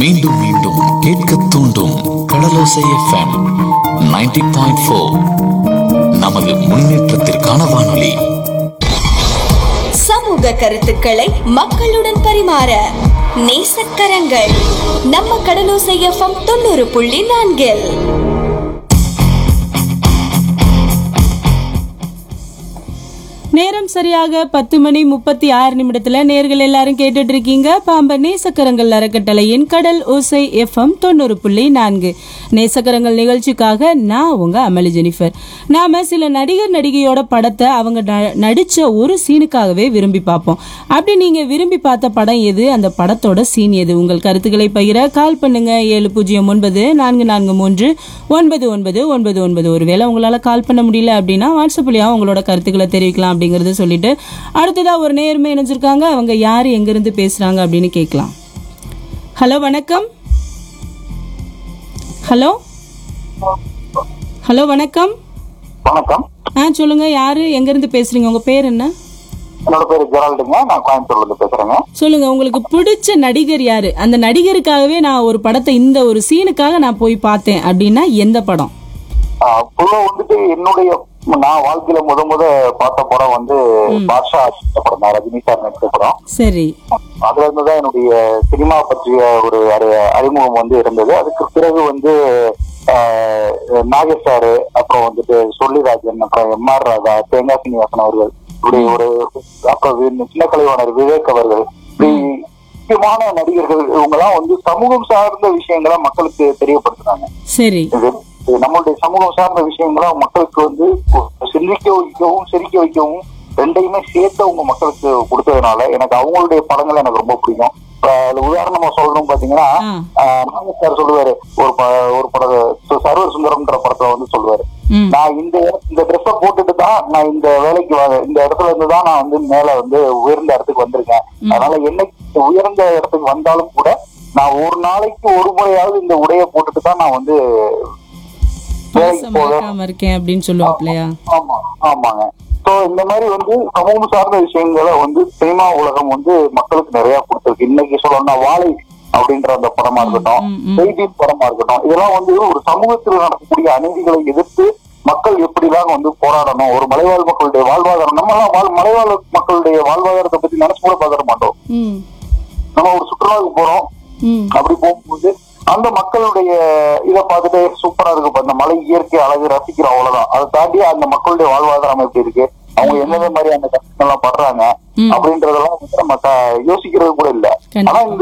மீண்டும் மீண்டும் கேட்க தூண்டும் கடலோசை எஃப்எம் 90.4 பாயிண்ட் ஃபோர் நமது முன்னேற்றத்திற்கான வானொலி சமூக கருத்துக்களை மக்களுடன் பரிமாற நேசக்கரங்கள் நம்ம கடலோசை எஃப்எம் தொண்ணூறு புள்ளி நான்கில் நேரம் சரியாக பத்து மணி முப்பத்தி ஆறு நிமிடத்துல நேர்கள் எல்லாரும் கேட்டுட்டு இருக்கீங்க பாம்பன் நேசக்கரங்கள் அறக்கட்டளையின் கடல் ஓசை எஃப்எம் தொண்ணூறு புள்ளி நான்கு நேசக்கரங்கள் நிகழ்ச்சிக்காக நான் உங்க அமளி ஜெனிஃபர் நாம சில நடிகர் நடிகையோட படத்தை அவங்க ந- நடிச்ச ஒரு சீனுக்காகவே விரும்பி பார்ப்போம் அப்படி நீங்க விரும்பி பார்த்த படம் எது அந்த படத்தோட சீன் எது உங்கள் கருத்துக்களை பகிர கால் பண்ணுங்க ஏழு பூஜ்ஜியம் ஒன்பது நான்கு நான்கு மூன்று ஒன்பது ஒன்பது ஒன்பது ஒன்பது ஒருவேளை உங்களால கால் பண்ண முடியல அப்படின்னா வாட்ஸ்அப்லயா உங்களோட கருத்துக்களை தெரிவிக்கலாம் அப்படிங்கறத சொல்லிட்டு அடுத்ததா ஒரு நேர்மை இணைஞ்சிருக்காங்க அவங்க யாரு எங்க இருந்து பேசுறாங்க அப்படின்னு கேட்கலாம் ஹலோ வணக்கம் ஹலோ ஹலோ வணக்கம் வணக்கம் ஆ சொல்லுங்க யாரு எங்க இருந்து பேசுறீங்க உங்க பேர் என்ன என்னோட பேரு ஜெரால்டுங்க நான் கோயம்புத்தூர்ல இருந்து பேசுறேங்க சொல்லுங்க உங்களுக்கு பிடிச்ச நடிகர் யாரு அந்த நடிகருக்காகவே நான் ஒரு படத்தை இந்த ஒரு சீனுக்காக நான் போய் பார்த்தேன் அப்படின்னா எந்த படம் ஆஹ் பொதுவா வந்துட்டு என்னுடைய நான் வாழ்க்கையில முத முத பார்த்த படம் வந்து பாட்ஷா இந்த படம் தான் ரஜினி சார் நடித்த படம் சரி அதுல இருந்து தான் என்னுடைய சினிமா பற்றிய ஒரு அறி- அறிமுகம் வந்து இருந்தது அதுக்கு பிறகு வந்து ஆஹ், நாகேஷ் சாரு அப்புறம் வந்துட்டு சொல்லிராஜன் அப்புறம் எம் ஆர் ராதா தேங்காய் சீனிவாசன் அவர்கள் இப்படி ஒரு அப்புறம் வி- சின்ன கலைவாணர் விவேக் அவர்கள் இப்படி முக்கியமான நடிகர்கள் இவங்கெல்லாம் வந்து சமூகம் சார்ந்த விஷயங்களை மக்களுக்கு தெரியப்படுத்துனாங்க சரி இது இது நம்மளுடைய சமூகம் சார்ந்த விஷயங்களை மக்களுக்கு வந்து சிந்திக்க வைக்கவும் சிரிக்க வைக்கவும் ரெண்டையுமே சேர்த்து அவங்க மக்களுக்கு கொடுத்ததுனால எனக்கு அவங்களுடைய படங்கள் எனக்கு ரொம்ப பிடிக்கும் இப்ப அது உதாரணமா சொல்லணும் பாத்தீங்கன்னா ஆ. ஆஹ், நாகேஷ் சார் சொல்லுவாரு ஒரு ப- ஒரு பட சு- சர்வர் சுந்தரம்ன்ற படத்துல வந்து சொல்லுவாரு ம் நான் இந்த இந்த ட்ரெஸ்ஸை போட்டுட்டு தான் நான் இந்த வேலைக்கு வ- இந்த இடத்துல இருந்து தான் நான் வந்து மேல வந்து உயர்ந்த இடத்துக்கு வந்திருக்கேன் அதனால என்னைக்கு உயர்ந்த இடத்துக்கு வந்தாலும் கூட நான் ஒரு நாளைக்கு ஒரு முறையாவது இந்த உடைய போட்டுட்டு தான் நான் வந்து வேலைக்கு மனசை போவேன் மறக்காம இருக்கேன் அப்படின்னு சொல்லுவாப்லையா ஆமா ஆமாங்க சோ இந்த மாதிரி வந்து சமூகம் சார்ந்த விஷயங்களை வந்து சினிமா உலகம் வந்து மக்களுக்கு நிறைய கொடுத்துருக்கு இன்னைக்கு சொல்லணும்னா வாழை அப்படின்ற அந்த படமா இருக்கட்டும் ம், ம். செய்தி படமா இருக்கட்டும் இதெல்லாம் வந்து ஒரு சமூகத்தில் நடக்கக்கூடிய அநீதிகளை எதிர்த்து மக்கள் எப்படிலாம் வந்து போராடணும் ஒரு மலைவாழ் மக்களுடைய வாழ்வாதாரம் நம்ம எல்லாம் வாழ் மலைவாழ் மக்களுடைய வாழ்வாதாரத்தை பத்தி நினைச்சு கூட பார்க்க மாட்டோம் ம் நம்ம ஒரு சுற்றுலாவுக்கு போறோம் ம் அப்படி போகும்போது அந்த மக்களுடைய இதை பார்த்துட்டு சூப்பரா இருக்கு இப்ப அந்த மலை இயற்கை அழகு ரசிக்கிறோம் அவ்வளவுதான் அதை தாண்டி அந்த மக்களுடைய வாழ்வாதாரம் எப்படி இருக்கு அவங்க எந்தெந்த மாதிரி அந்த கஷ்டங்கள்லாம் படுறாங்க ம். அப்படின்றதெல்லாம் வந்து நம்ம க- யோசிக்கிறது கூட இல்ல கண்டிப்பா. ஆனா இந்த